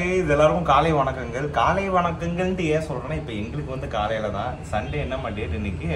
இது எல்லாருக்கும் காலை வணக்கங்கள் காலை வணக்கங்கள்ன்ட்டு ஏன் சொல்றேன்னா இப்போ எங்களுக்கு வந்து காலையில தான் சண்டே என்ன டேட் இன்னைக்கு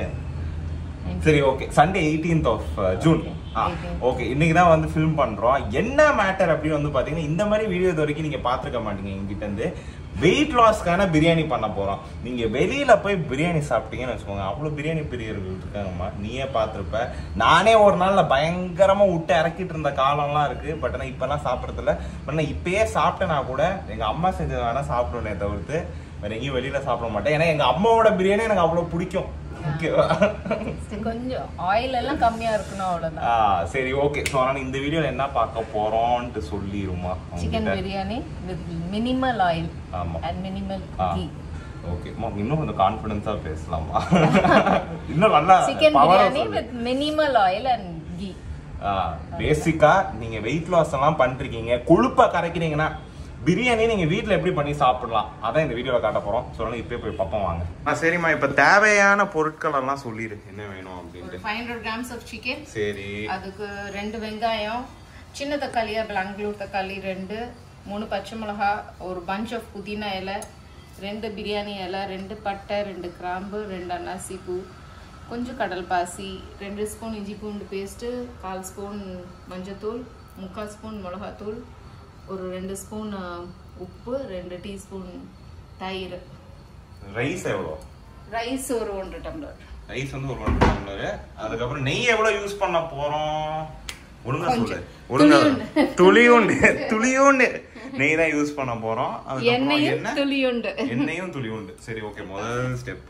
சரி okay Sunday eighteenth of June okay இன்னைக்கு தான் வந்து ஃபிலிம் பண்றோம் என்ன மேட்டர் அப்படின்னு வந்து பாத்தீங்கன்னா இந்த மாதிரி வீடியோ இது வரைக்கும் நீங்க பாத்துருக்க மாட்டீங்க எங்கிட்ட இருந்து வெயிட் லாஸ்க்கான பிரியாணி பண்ண போறோம் நீங்க வெளியில போய் பிரியாணி சாப்பிட்டீங்கன்னு வச்சுக்கோங்க அவ்வளவு பிரியாணி பிரியர்கள் இருக்காங்கம்மா நீயே பார்த்திருப்ப நானே ஒரு நாள்ல பயங்கரமா விட்டு இறக்கிட்டு இருந்த காலம்லாம் இருக்கு பட் ஆனா இப்பெல்லாம் சாப்பிடறதில்ல பட் நான் இப்பயே சாப்பிட்டேனா கூட எங்க அம்மா செஞ்சது வேணா சாப்பிடுவேனே தவிர்த்து வேற எங்கேயும் வெளியில சாப்பிட மாட்டேன் ஏன்னா எங்க அம்மாவோட பிரியாணி எனக்கு அவ்வளவு பிடிக்கும் ஓகேவா கொஞ்சம் ஆயில் எல்லாம் கம்மியா இருக்கணும் அவ்வளவுதான் ஆ சரி ஓகே ஸோ ஆனால் இந்த வீடியோவில் என்ன பார்க்க போறோம்ட்டு சொல்லிடுமா chicken biryani with minimal oil ஆமா and minimal ah. Ghee okay இன்னும் கொஞ்சம் கான்ஃபிடென்ஸாக பேசலாமா இன்னும் நல்லா சிக்கன் power ஆ பிரியாணி சொல்லு. With minimal oil and ghee பேசிக்கா நீங்க வெயிட் லாஸ் எல்லாம் பண்றீங்க கொழுப்பா கரைக்கிறீங்கன்னா பிரியாணி நீங்க வீட்ல எப்படி பண்ணி சாப்பிடலாம் அதான் இந்த வீடியோல காட்ட போறோம் சொல்லணும் இப்பயே போய் பார்ப்போம் வாங்க ஆ சரிம்மா இப்ப தேவையான பொருட்கள் எல்லாம் சொல்லிடு என்ன வேணும் அப்படின்ட்டு five hundred grams of chicken சரி அதுக்கு ரெண்டு வெங்காயம் சின்ன தக்காளியா பெங்களூர் தக்காளி ரெண்டு மூணு பச்சை மிளகா ஒரு பஞ்ச் ஆஃப் புதினா இலை ரெண்டு பிரியாணி இலை ரெண்டு பட்டை ரெண்டு கிராம்பு ரெண்டு அன்னாசி பூ கொஞ்சம் கடல் பாசி ரெண்டு ஸ்பூன் இஞ்சி பூண்டு பேஸ்ட்டு கால் ஸ்பூன் மஞ்சத்தூள் முக்கால் ஸ்பூன் மிளகாத்தூள் ஒரு ரெண்டு ஸ்பூன் உப்பு ரெண்டு டீஸ்பூன் தயிர் ரைஸ் எவ்வளோ ரைஸ் ஒரு ஒன்றரை டம்ளர் ரைஸ் வந்து ஒரு ஒன் டம்ளர் அதுக்கப்புறம் நெய் எவ்வளவு யூஸ் பண்ண போறோம் ஒழுங்கா சொல்லு கொஞ்சம். ஒழுங்கா துளியுண்டு. துளியுண்டு துளியுண்டு நெய் தான் யூஸ் பண்ண போறோம் அதுக்கப்புறம் எண்ணெயும் என்ன துளியுண்டு எண்ணெயும் துளியுண்டு சரி ஓகே முதல் ஸ்டெப்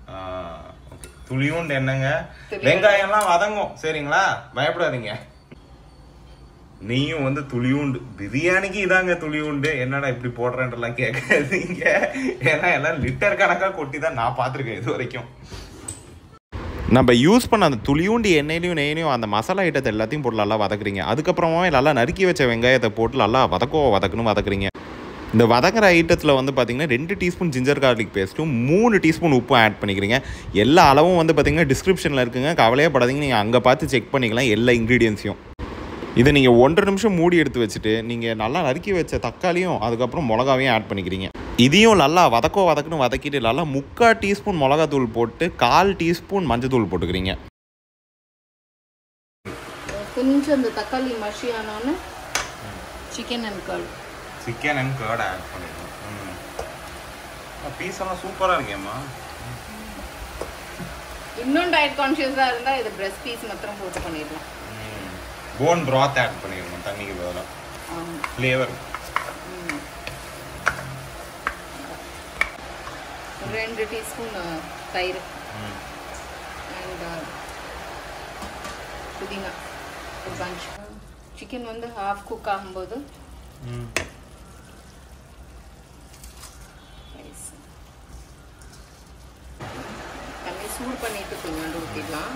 ஓகே துளியுண்டு என்னங்க துளியுண்டு. வெங்காயம்லாம் வதங்கும் சரிங்களா பயப்படாதீங்க நெய்யும் வந்து துளியுண்டு பிரியாணிக்கு இதாங்க துளியுண்டு என்னடா இப்படி போடுறேன்றலாம் கேட்காதீங்க ஏன்னா எல்லாம் லிட்டர் கணக்கா கொட்டி தான் நான் பார்த்துருக்கேன் இது வரைக்கும் நம்ம யூஸ் பண்ண அந்த துளியூண்டி எண்ணெயிலையும் நெய்லையும் அந்த மசாலா ஐட்டத்தை எல்லாத்தையும் போட்டு நல்லா வதக்குறீங்க அதுக்கப்புறமா நல்லா நறுக்கி வச்ச வெங்காயத்தை போட்டு நல்லா வதக்கோ வதக்கணும் வதக்குறீங்க இந்த வதங்குற ஐட்டத்தில் வந்து பார்த்தீங்கன்னா ரெண்டு டீஸ்பூன் ஜிஞ்சர் கார்லிக் பேஸ்ட்டும் மூணு டீஸ்பூன் உப்பும் ஆட் பண்ணிக்கிறீங்க எல்லா அளவும் வந்து பார்த்தீங்கன்னா டிஸ்கிரிப்ஷனில் இருக்குங்க கவலையே படாதீங்க நீங்கள் அங்கே பார்த்து செக் பண்ணிக்கலாம் எல்லா இன்க்ரீடியன்ஸையும் இதை நீங்கள் ஒன்றரை நிமிஷம் மூடி எடுத்து வச்சுட்டு நீங்கள் நல்லா நறுக்கி வச்ச தக்காளியும் அதுக்கப்புறம் மிளகாவையும் ஆட் பண்ணிக்கிறீங்க இதையும் நல்லா வதக்கோ வதக்குன்னு வதக்கிட்டு நல்லா முக்கால் டீஸ்பூன் மிளகாத்தூள் போட்டு கால் டீஸ்பூன் மஞ்சத்தூள் போட்டுக்கிறீங்க கொஞ்சம் அந்த தக்காளி மஷி ஆனோன்னு chicken and curd chicken and curd add பண்ணிக்கணும் பீஸ் எல்லாம் சூப்பராக இருக்கேம்மா இன்னும் டயட் கான்ஷியஸாக இருந்தால் இது பிரெஸ்ட் பீஸ் மாத்திரம் போட்டு பண்ணிடலாம் போன் ப்ராத் ஆட் பண்ணிடணும் தண்ணிக்கு பதிலாக ஆமாம் ஃப்ளேவர் ரெண்டு டீஸ்பூன் தயிர் அண்ட் புதினா ஒரு பஞ்ச் சிக்கன் வந்து ஹாஃப் குக் ஆகும்போது rice. தண்ணி சூடு பண்ணிட்டு கொஞ்சோண்டு ஊற்றிடலாம்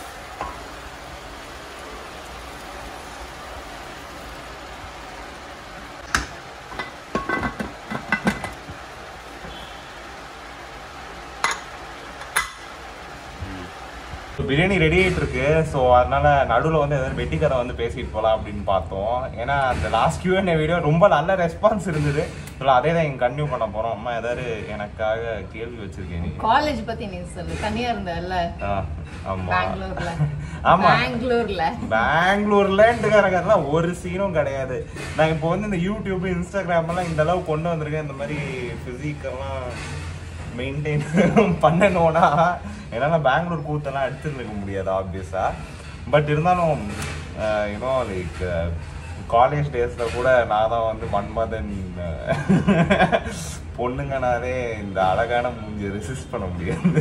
பிரியாணி ரெடி ஆயிட்டு இருக்கு ஸோ அதனால நடுவில் வந்து ஏதாவது வெட்டி கதை வந்து பேசிட்டு போகலாம் அப்படின்னு பார்த்தோம் ஏன்னா அந்த லாஸ்ட் கியூஎன்ஏ வீடியோ ரொம்ப நல்ல ரெஸ்பான்ஸ் இருந்தது ஸோ அதே தான் இங்கே கன்டினியூ பண்ண போகிறோம் அம்மா ஏதாவது எனக்காக கேள்வி வச்சிருக்கேன் நீ காலேஜ் பத்தி நீ சொல்லு தனியா இருந்தல்ல ஆ, ஆமா பெங்களூர்ல ஆமா. பெங்களூர்ல பெங்களூர்லன்ட்டுக்காரங்கலாம் ஒரு சீனும் கிடையாது நான் இப்போ வந்து இந்த யூடியூப் இன்ஸ்டாகிராம் எல்லாம் இந்த அளவு கொண்டு வந்திருக்கேன் இந்த மாதிரி ஃபிசிக்கெல்லாம் மெயின்டைன் பண்ணணும்னா என்னால் பெங்களூர் கூத்தெல்லாம் எடுத்துருக்க முடியாது ஆப்வியஸாக பட் இருந்தாலும் யூனோ லைக் காலேஜ் டேஸில் கூட நான் தான் வந்து மன்மதன் பொண்ணுங்கனாலே இந்த அழகான மூஞ்சி ரெசிஸ்ட் பண்ண முடியாது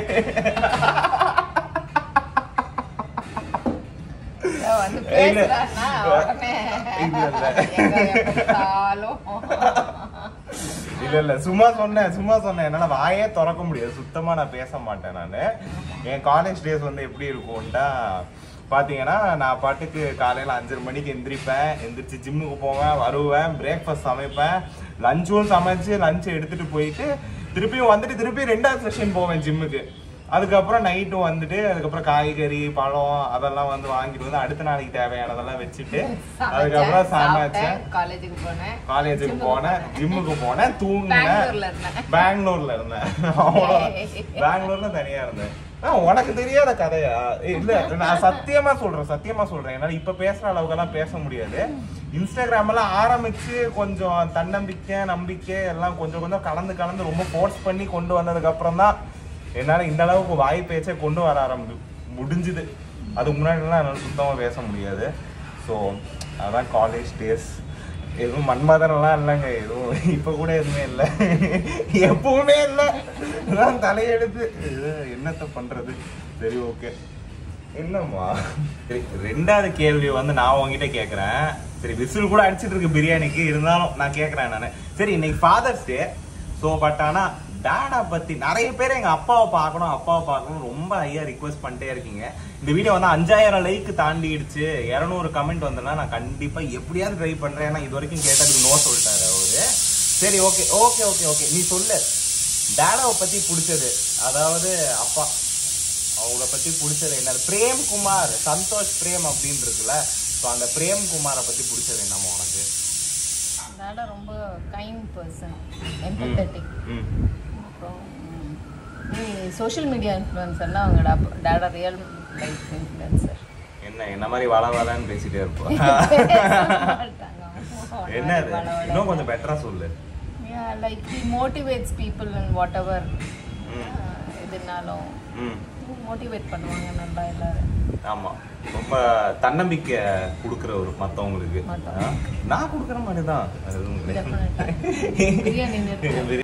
நான் வந்து இல்ல. பேசுறான்னா உடனே இல்ல, இல்ல. எங்க பார்த்தாலும் இல்ல இல்ல சும்மா சொன்னேன் சும்மா சொன்னேன் என்னால வாயே திறக்க முடியாது சுத்தமா நான் பேச மாட்டேன் நான் என் காலேஜ் டேஸ் வந்து எப்படி இருக்கும்டா பாத்தீங்கன்னா நான் பாட்டுக்கு காலையில அஞ்சரை மணிக்கு எந்திரிப்பேன் எந்திரிச்சு ஜிம்முக்கு போவேன் வருவேன் பிரேக்ஃபாஸ்ட் சமைப்பேன் லஞ்சும் சமைச்சு லஞ்ச் எடுத்துட்டு போயிட்டு திருப்பியும் வந்துட்டு திருப்பி ரெண்டாவது செஷன் போவேன் ஜிம்முக்கு அதுக்கப்புறம் நைட்டு வந்துட்டு அதுக்கப்புறம் காய்கறி பழம் அதெல்லாம் வந்து வாங்கிட்டு வந்து அடுத்த நாளைக்கு தேவையானதெல்லாம் வச்சுட்டு அதுக்கப்புறம் சமைச்சேன் காலேஜுக்கு போனேன் காலேஜுக்கு போனேன் ஜிம்முக்கு போனேன் தூங்கினேன் பெங்களூர்ல இருந்தேன் பெங்களூர்ல இருந்தேன் அவ்வளவுதான். பெங்களூர்ல தனியா இருந்தேன் ஆ, உனக்கு தெரியாத கதையா ஏய், இல்ல நான் சத்தியமா சொல்றேன் சத்தியமா சொல்றேன் என்னால இப்ப பேசுற அளவுக்கெல்லாம் பேச முடியாது இன்ஸ்டாகிராம் எல்லாம் ஆரம்பிச்சு கொஞ்சம் தன்னம்பிக்கை நம்பிக்கை எல்லாம் கொஞ்சம் கொஞ்சம் கலந்து கலந்து ரொம்ப ஃபோர்ஸ் பண்ணி கொண்டு வந்ததுக்கு அப்புறம் தான் என்னால இந்த அளவுக்கு வாய் பேச்சை கொண்டு வர ஆரம்பி முடிஞ்சுது அதுக்கு முன்னாடிலாம் என்னால சுத்தமா பேச முடியாது ஸோ அதான் காலேஜ் டேஸ் எதுவும் மன்மதனெல்லாம் இல்லைங்க எதுவும் இப்போ கூட எதுவுமே இல்லை எப்பவுமே இல்லை அதான் தலையெடுத்து இது என்னத்த பண்றது சரி ஓகே என்னம்மா சரி ரெண்டாவது கேள்வி வந்து நான் உங்ககிட்ட கேட்குறேன் சரி விசில் கூட அடிச்சிட்டு இருக்கு பிரியாணிக்கு இருந்தாலும் நான் கேட்குறேன் நான் சரி இன்னைக்கு ஃபாதர்ஸ் டே ஸோ பட் ஆனால் டாடா பத்தி நிறைய பேர் எங்க அப்பாவை பார்க்கணும் அப்பாவை பார்க்கணும் ரொம்ப ஐயா ரிக்வெஸ்ட் பண்ணிட்டே இருக்கீங்க இந்த வீடியோ வந்து அஞ்சாயிரம் லைக் தாண்டிடுச்சு இரநூறு கமெண்ட் வந்தனா நான் கண்டிப்பா எப்படியாவது ட்ரை பண்றேன் ஏன்னா இது வரைக்கும் கேட்டதுக்கு நோ சொல்லிட்டாரு அவரு சரி ஓகே ஓகே ஓகே ஓகே நீ சொல்லு டாடாவை பத்தி பிடிச்சது அதாவது அப்பா அவங்கள பத்தி பிடிச்சது என்ன பிரேம் குமார் சந்தோஷ் பிரேம் அப்படின்னு இருக்குல்ல ஸோ அந்த பிரேம் குமாரை பத்தி பிடிச்சது என்னம்மா உனக்கு டாடா ரொம்ப கைண்ட் பர்சன் எம்பத்தட்டிக் ம் அப்புறம் ம், நீ சோஷியல் மீடியா இன்ஃப்ளூயன்சர்னா அவங்க டா- டாடா ரியல் லைஃப் இன்ஃப்ளூயன்சர் என்ன என்ன மாதிரி வள வளன்னு பேசிட்டே இருப்போம் என்ன அது இன்னும் கொஞ்சம் பெட்டரா சொல்லு like he motivates people in whatever hmm எதுனாலும் ம் மோட்டிவேட் பண்ணுவாங்க நல்லா எல்லாரும் ஆமா ரொம்ப தன்னம்பிக்கை கொடுக்குறவர் மத்தவங்களுக்கு மத்தவங்களுக்கு. ஆ? நான் கொடுக்குற மாதிரி தான் அது எதுவும் கிடையாது. Definitely. பிரியாணி நிறுத்து.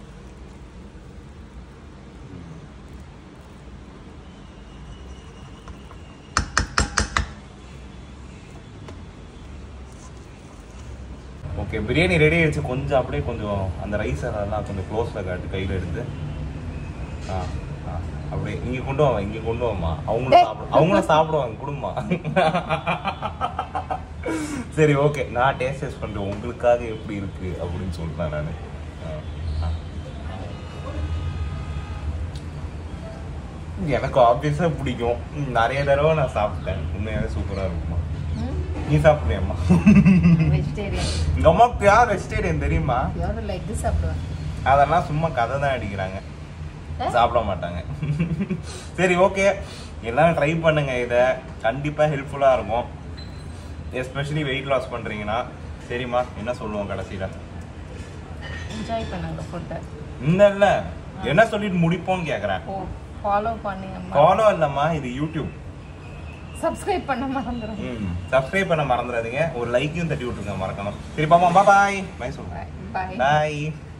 ஓகே பிரியாணி ரெடி ஆயிடுச்சு கொஞ்சம் அப்படியே கொஞ்சம் அந்த ரைஸ் அதெல்லாம் கொஞ்சம் க்ளோஸில் காட்டு கையில் எடுத்து ஆ ஆ அப்படியே இங்கே கொண்டு வாங்க இங்கே கொண்டு வாமா அவங்களும் சாப்பிடு அவங்களும் சாப்பிடுவாங்க குடும்பமா சரி ஓகே நான் டேஸ்ட் டேஸ்ட் பண்ணுறேன் உங்களுக்காக எப்படி இருக்கு அப்படின்னு சொல்லிட்டேன் நான் எனக்கு ஆப்வியஸாக பிடிக்கும் ம், நிறைய தடவை நான் சாப்பிட்டேன் உண்மையாகவே சூப்பராக இருக்குமா ம்? நீ சாப்பிடுறியம்மா வெஜிடேரியன் எங்க அம்மாவுக்கு யார் வெஜிடேரியன் தெரியுமா யாரும் லைக் சாப்பிடுவேன் அதெல்லாம் சும்மா கதை தான் அடிக்கிறாங்க சாப்பிட மாட்டாங்க சரி ஓகே எல்லாம் ட்ரை பண்ணுங்க இதை கண்டிப்பாக ஹெல்ப்ஃபுல்லாக இருக்கும் எஸ்பெஷலி வெயிட் லாஸ் பண்ணுறீங்கன்னா சரிம்மா என்ன சொல்லுவோம் கடைசியில் என்ஜாய் பண்ணுங்க ஃபுட்டை இந்த இல்லை என்ன சொல்லிட்டு முடிப்போம்னு கேட்குறேன் ஓ ஃபாலோ பண்ணி அம்மா ஃபாலோ இல்லைம்மா இது யூடியூப் சப்ஸ்கிரைப் பண்ண மறந்துடும் ம் சப்ஸ்கிரைப் பண்ண மறந்துடாதீங்க ஒரு லைக்கையும் தட்டி விட்டுருங்க மறக்கணும் சரி பாமா பாய் பாய் சொல்கிறேன் பாய் பாய்